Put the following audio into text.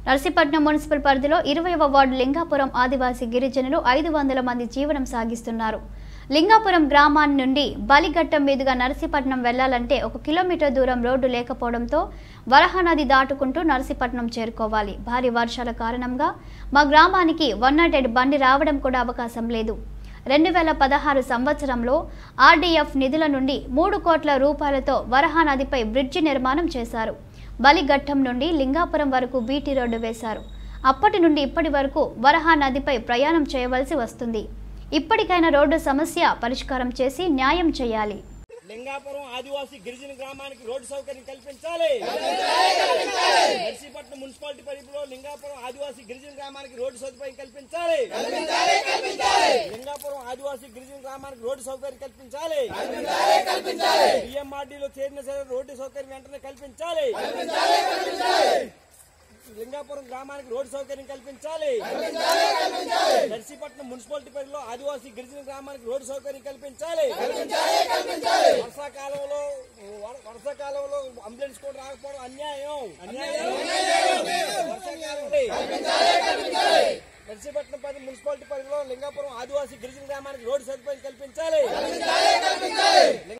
Narsipatnam municipal పరిధిలో ఇరవైవ ward Lingapuram ఆదివాసీ గిరిజనులు ఐదు వందల మంది జీవనం సాగిస్తున్నారు లింగాపురం గ్రామాన్ని నుండి బలిఘట్టం మీదుగా నర్సీపట్నం వెళ్లాలంటే ఒక కిలోమీటర్ దూరం రోడ్డు లేకపోవడంతో వరహ నది దాటుకుంటూ నర్సీపట్నం చేరుకోవాలి భారీ వర్షాల కారణంగా మా గ్రామానికి వన్ నాట్ ఎయిట్ బండి రావడం కూడా అవకాశం లేదు రెండు వేల పదహారు సంవత్సరంలో ఆర్డీఎఫ్ నిధుల నుండి మూడు కోట్ల రూపాయలతో వరహా నదిపై బ్రిడ్జి నిర్మాణం చేశారు బలిఘట్టం నుండి లింగాపురం వరకు బీటీ రోడ్డు వేశారు అప్పటి నుండి ఇప్పటి వరకు వరహా నదిపై ప్రయాణం చేయవలసి వస్తుంది ఇప్పటికైనా రోడ్డు సమస్య పరిష్కారం చేసి న్యాయం చేయాలి లింగాపురం ఆదివాసీ గిరిజన గ్రామానికి రోడ్డు సౌకర్యం కల్పించాలి నర్సీపట్నం మున్సిపాలిటీ పరిధిలో లింగాపురం ఆదివాసీ గిరిజన గ్రామానికి రోడ్డు సదుపాయం కల్పించాలి లింగాపురం ఆదివాసీ గిరిజన గ్రామానికి రోడ్డు సౌకర్యం కల్పించాలి బిఎంఆర్డీలో చేరిన సరే రోడ్డు సౌకర్యం వెంటనే కల్పించాలి లింగాపురం గ్రామానికి రోడ్డు సౌకర్యం కల్పించాలి నర్సీపట్నం మున్సిపాలిటీ పరిధిలో ఆదివాసీ గిరిజన గ్రామానికి రోడ్డు సౌకర్యం కల్పించాలి వర్షాకాలంలో వర- వర్షాకాలంలో అంబులెన్స్ కూడా రాకపోవడం అన్యాయం వర్షాకాలం నర్సీపట్నం పది మున్సిపాలిటీ పరిధిలో లింగాపురం ఆదివాసీ గిరిజన గ్రామానికి రోడ్డు సదుపాయం కల్పించాలి